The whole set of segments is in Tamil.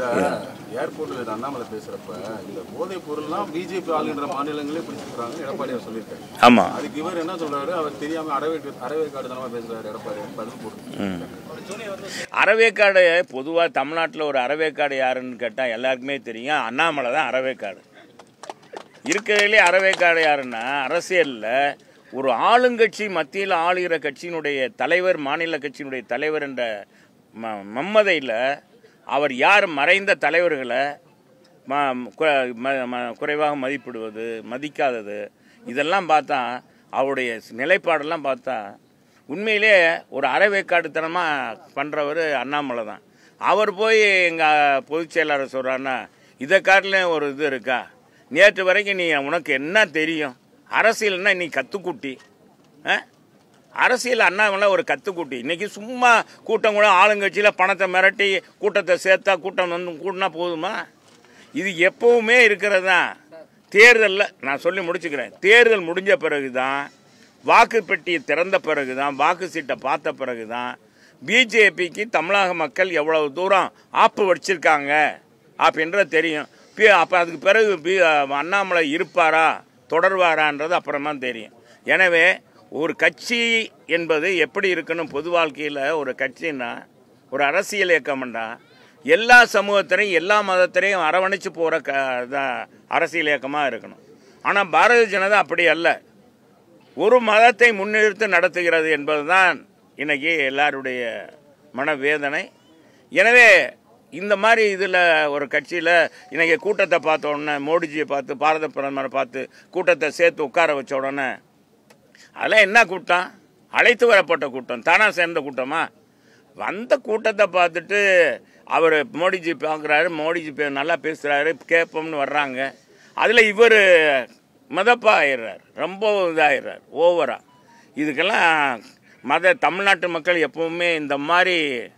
ஏர்போர்ட்ல அண்ணாமலை பேசுறப்ப இந்த போதைப் பொருள்லாம் பிஜேபி ஆளுன்ற மாநிலங்களே பிடிச்சிருக்காங்க எடப்பாடியார் சொல்லியிருக்காரு ஆமாம் அதுக்கு இவர் என்ன சொல்றாரு அவர் தெரியாம அறவே அறவேக்காடு தனமா பேசுறாரு எடப்பாடி பதில் போட்டு அறவேக்காடு பொதுவாக தமிழ்நாட்டில் ஒரு அறவேக்காடு யாருன்னு கேட்டால் எல்லாருக்குமே தெரியும் அண்ணாமலை தான் அறவேக்காடு இருக்கிறதுலே அறவேக்காடு யாருன்னா அரசியலில் ஒரு ஆளுங்கட்சி மத்தியில் ஆளுகிற கட்சியினுடைய தலைவர் மாநில கட்சியினுடைய தலைவர் என்ற ம மம்மதையில் அவர் யார் மறைந்த தலைவர்களை ம கு- ம- ம- குறைவாக மதிப்பிடுவது மதிக்காதது இதெல்லாம் பார்த்தா அவருடைய நிலைப்பாடெல்லாம் பார்த்தா உண்மையிலே ஒரு அறவேக்காடுத்தனமாக பண்ணுறவர் அண்ணாமலை தான் அவர் போய் எங்கள் பொதுச் செயலாளர் சொல்கிறாருன்னா இதை காட்டிலும் ஒரு இது இருக்கா நேற்று வரைக்கும் நீ உனக்கு என்ன தெரியும் அரசியல்னா நீ கத்துக்குட்டி ஆ அரசியல் அண்ணாமலை ஒரு கத்துக்குட்டி இன்னைக்கு சும்மா கூட்டம் கூட ஆளுங்கட்சியில் பணத்தை மிரட்டி கூட்டத்தை சேர்த்தா கூட்டம் வந்து கூட்டினா போதுமா இது எப்பவுமே இருக்கிறது தான் தேர்தலில் நான் சொல்லி முடிச்சுக்கிறேன் தேர்தல் முடிஞ்ச பிறகு தான் வாக்கு பெட்டியை திறந்த பிறகு தான் வாக்கு சீட்டை பார்த்த பிறகு தான் பிஜேபிக்கு தமிழக மக்கள் எவ்வளவு தூரம் ஆப்பு வச்சிருக்காங்க அப்படின்றது தெரியும் அப்போ அதுக்கு பிறகு பி அண்ணாமலை இருப்பாரா தொடர்வாரான்றது அப்புறமா தெரியும் எனவே ஒரு கட்சி என்பது எப்படி இருக்கணும் பொது வாழ்க்கையில் ஒரு கட்சின்னா ஒரு அரசியல் இயக்கம்னா எல்லா சமூகத்திலையும் எல்லா மதத்திலையும் அரவணைச்சு போகிற க இதான் அரசியல் இயக்கமாக இருக்கணும் ஆனால் பாரதிய ஜனதா அப்படி அல்ல ஒரு மதத்தை முன்னிறுத்து நடத்துகிறது என்பதுதான் இன்னைக்கு எல்லாருடைய மனவேதனை எனவே இந்த மாதிரி இதில் ஒரு கட்சியில் இன்னைக்கு கூட்டத்தை பார்த்த உடனே மோடிஜியை பார்த்து பாரத பிரதமரை பார்த்து கூட்டத்தை சேர்த்து உட்கார வச்ச உடனே அதெல்லாம் என்ன கூட்டம் அழைத்து வரப்பட்ட கூட்டம் தானா சேர்ந்த கூட்டமா வந்த கூட்டத்தை பார்த்துட்டு அவர் மோடிஜி பார்க்குறாரு மோடிஜி பே- நல்லா பேசுகிறாரு கேட்போம்னு வர்றாங்க அதில் இவர் மதப்பா ஆயிடுறார் ரொம்ப இதாகிடுறார் ஓவரா இதுக்கெல்லாம் மத தமிழ்நாட்டு மக்கள் எப்பவுமே இந்த மாதிரி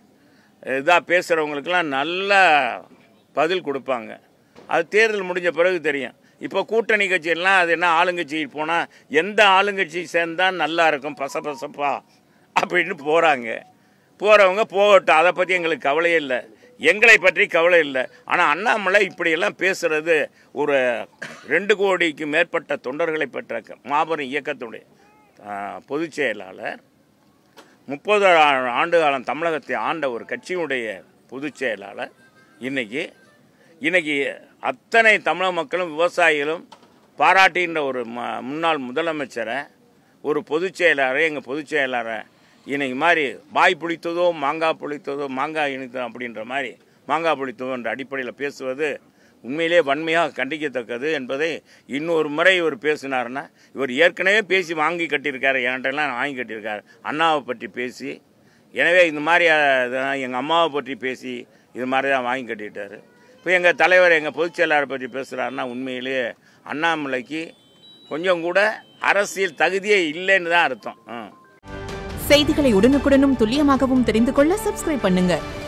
இதாக பேசுகிறவங்களுக்கெல்லாம் நல்ல பதில் கொடுப்பாங்க அது தேர்தல் முடிஞ்ச பிறகு தெரியும் இப்போ கூட்டணி கட்சியெல்லாம் அது என்ன ஆளுங்கட்சி போனால் எந்த ஆளுங்கட்சி சேர்ந்தால் நல்லா இருக்கும் பசபசப்பா அப்படின்னு போகிறாங்க போகிறவங்க போகட்டும் அதை பற்றி எங்களுக்கு கவலையே இல்லை எங்களை பற்றி கவலை இல்லை ஆனால் அண்ணாமலை இப்படியெல்லாம் பேசுறது ஒரு ரெண்டு கோடிக்கு மேற்பட்ட தொண்டர்களை பெற்ற க- மாபெரும் இயக்கத்துடைய ஆ, பொதுச் செயலாளர் முப்பது ஆண்டு காலம் தமிழகத்தை ஆண்ட ஒரு கட்சியினுடைய பொதுச் செயலாளர் இன்னைக்கு இன்னைக்கு அத்தனை தமிழக மக்களும் விவசாயிகளும் பாராட்டுகின்ற ஒரு ம முன்னாள் முதலமைச்சரை ஒரு பொதுச் செயலாளரை எங்கள் பொதுச் செயலாளரை இன்னைக்கு மாதிரி வாய் புளித்ததோ மாங்காய் புளித்ததோ மாங்காய் இனித்ததோ அப்படின்ற மாதிரி மாங்காய் புளித்ததோ என்ற அடிப்படையில் பேசுவது உண்மையிலே வன்மையாக கண்டிக்கத்தக்கது என்பதை இன்னொரு முறை இவர் பேசினாருன்னா இவர் ஏற்கனவே பேசி வாங்கி கட்டியிருக்காரு என்கிட்டலாம் வாங்கி கட்டியிருக்காரு அண்ணாவை பற்றி பேசி எனவே இந்த மாதிரி எங்கள் அம்மாவை பற்றி பேசி இது மாதிரி தான் வாங்கி கட்டிட்டாரு இப்போ எங்கள் தலைவர் எங்கள் பொதுச் செயலாளரை பற்றி பேசுகிறாருன்னா உண்மையிலேயே அண்ணாமலைக்கு கொஞ்சம் கூட அரசியல் தகுதியே இல்லைன்னு தான் அர்த்தம் ம் செய்திகளை உடனுக்குடனும் துல்லியமாகவும் தெரிந்து கொள்ள சப்ஸ்கிரைப் பண்ணுங்க